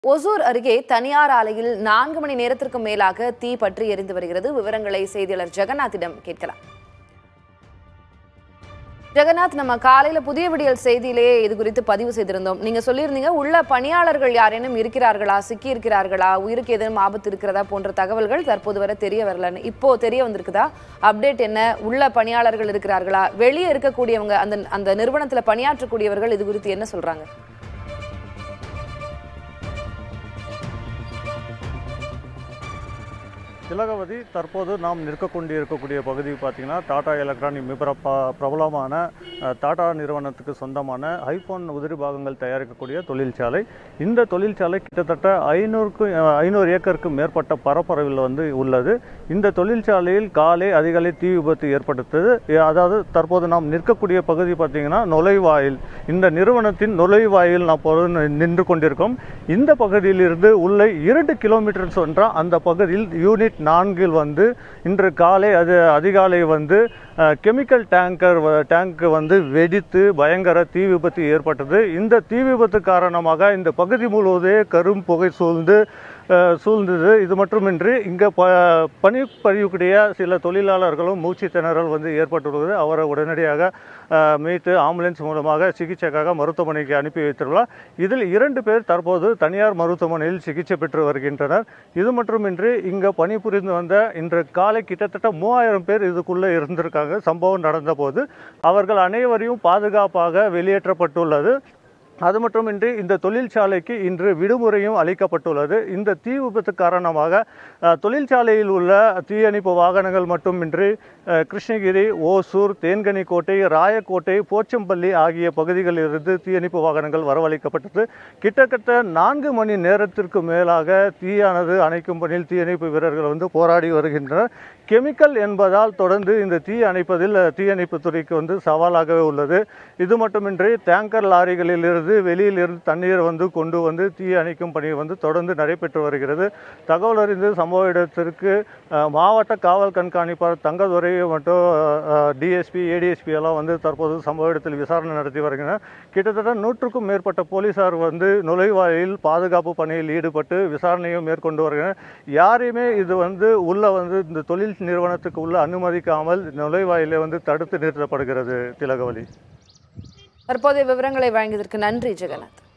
ஒசூர் அருகே தனியார் ஆலையில் நான்கு மணி நேரத்திற்கு மேலாக தீ பற்றி எரிந்து வருகிறது விவரங்களை செய்தியாளர் ஜெகநாத்திடம் கேட்கலாம் ஜெகநாத் நம்ம காலையில புதிய விடியல் செய்தியிலேயே இது குறித்து பதிவு செய்திருந்தோம் நீங்க சொல்லியிருந்தீங்க உள்ள பணியாளர்கள் யாரேனும் இருக்கிறார்களா சிக்கி இருக்கிறார்களா உயிருக்கு ஏதேனும் ஆபத்து இருக்கிறதா போன்ற தகவல்கள் தற்போது வரை தெரிய வரலன்னு இப்போ தெரிய வந்திருக்குதா அப்டேட் என்ன உள்ள பணியாளர்கள் இருக்கிறார்களா வெளியே இருக்கக்கூடியவங்க அந்த அந்த நிறுவனத்துல பணியாற்றக்கூடியவர்கள் இது குறித்து என்ன சொல்றாங்க திலகவதி தற்போது நாம் நிற்கக்கொண்டு இருக்கக்கூடிய பகுதி பார்த்தீங்கன்னா டாடா எலக்ட்ரானிக் மிக பிரப- பிரபலமான அஹ், டாடா நிறுவனத்துக்கு சொந்தமான ஐபோன் உதிரி பாகங்கள் தயாரிக்கக்கூடிய தொழிற்சாலை இந்த தொழிற்சாலை கிட்டத்தட்ட ஐநூறுக்கும் ஐநூறு ஏக்கருக்கு மேற்பட்ட பரப்பளவில் வந்து உள்ளது இந்த தொழிற்சாலையில் காலை அதிகாலை தீ விபத்து ஏற்படுத்தது எ- அதாவது தற்போது நாம் நிற்கக்கூடிய பகுதி பார்த்தீங்கன்னா நுழைவாயில் இந்த நிறுவனத்தின் நுழைவாயில் நாம் பொறு- நின்று கொண்டிருக்கோம் இந்த பகுதியிலிருந்து உள்ள இரண்டு கிலோமீட்டர் சென்றால் அந்த பகுதியில் யூனிட் நான்கில் வந்து இன்று காலை அது அதிகாலை வந்து அஹ், கெமிக்கல் டேங்கர் வ- டேங்க் வந்து வெடித்து பயங்கர தீ விபத்து ஏற்பட்டது இந்த தீ விபத்து காரணமாக இந்த பகுதி முழுவதே கரும் புகை சூழ்ந்து அஹ், சூழ்ந்தது இது மட்டுமின்றி இங்கே ப பணி பணியக்கூடிய சில தொழிலாளர்களும் மூச்சு திணறல் வந்து ஏற்பட்டுள்ளது அவரை உடனடியாக அஹ், மீட்டு ஆம்புலன்ஸ் மூலமாக சிகிச்சைக்காக மருத்துவமனைக்கு அனுப்பி வைத்துள்ளார் இதில் இரண்டு பேர் தற்போது தனியார் மருத்துவமனையில் சிகிச்சை பெற்று வருகின்றனர் இது மட்டுமின்றி இங்கே பணிபுரிந்து வந்த இன்று காலை கிட்டத்தட்ட மூவாயிரம் பேர் இதுக்குள்ளே இருந்திருக்காங்க சம்பவம் நடந்தபோது அவர்கள் அனைவரையும் பாதுகாப்பாக வெளியேற்றப்பட்டுள்ளது அது மட்டுமின்றி இந்த தொழிற்சாலைக்கு இன்று விடுமுறையும் அளிக்கப்பட்டுள்ளது இந்த தீ விபத்து காரணமாக அஹ், தொழிற்சாலையில் உள்ள தீயணைப்பு வாகனங்கள் மட்டுமின்றி அஹ், கிருஷ்ணகிரி ஓசூர் தேன்கனிக்கோட்டை ராயக்கோட்டை போச்சம்பள்ளி ஆகிய பகுதிகளிலிருந்து தீயணைப்பு வாகனங்கள் வரவழைக்கப்பட்டது கிட்டத்தட்ட நான்கு மணி நேரத்திற்கு மேலாக தீயானது அணைக்கும் பணியில் தீயணைப்பு வீரர்கள் வந்து போராடி வருகின்றனர் கெமிக்கல் என்பதால் தொடர்ந்து இந்த தீ அணைப்பதில் தீயணைப்பு துறைக்கு வந்து சவாலாகவே உள்ளது இது மட்டுமின்றி டேங்கர் லாரிகளில் இருந்து வெளியில் இருந்து தண்ணீர் வந்து கொண்டு வந்து தீ அணைக்கும் பணி வந்து தொடர்ந்து நடைபெற்று வருகிறது தகவல் அறிந்து சம்பவ இடத்திற்கு அஹ், மாவட்ட காவல் கண்காணிப்பாளர் தங்கதுரை மற்றும் டிஎஸ்பி ஏடிஎஸ்பி எல்லாம் வந்து தற்போது சம்பவ இடத்தில் விசாரணை நடத்தி வருகின்றனர் கிட்டத்தட்ட நூற்றுக்கும் மேற்பட்ட போலீசார் வந்து நுழைவாயில் பாதுகாப்பு பணியில் ஈடுபட்டு விசாரணையும் மேற்கொண்டு வருகின்றனர் யாரையுமே இது வந்து உள்ள வந்து இந்த தொழில் நிறுவனத்துக்கு உள்ள அனுமதிக்காமல் நுழைவாயிலே வந்து தடுத்து நிறுத்தப்படுகிறது திலகவதி தற்போதைய விவரங்களை வழங்கியதற்கு நன்றி ஜெகநாத்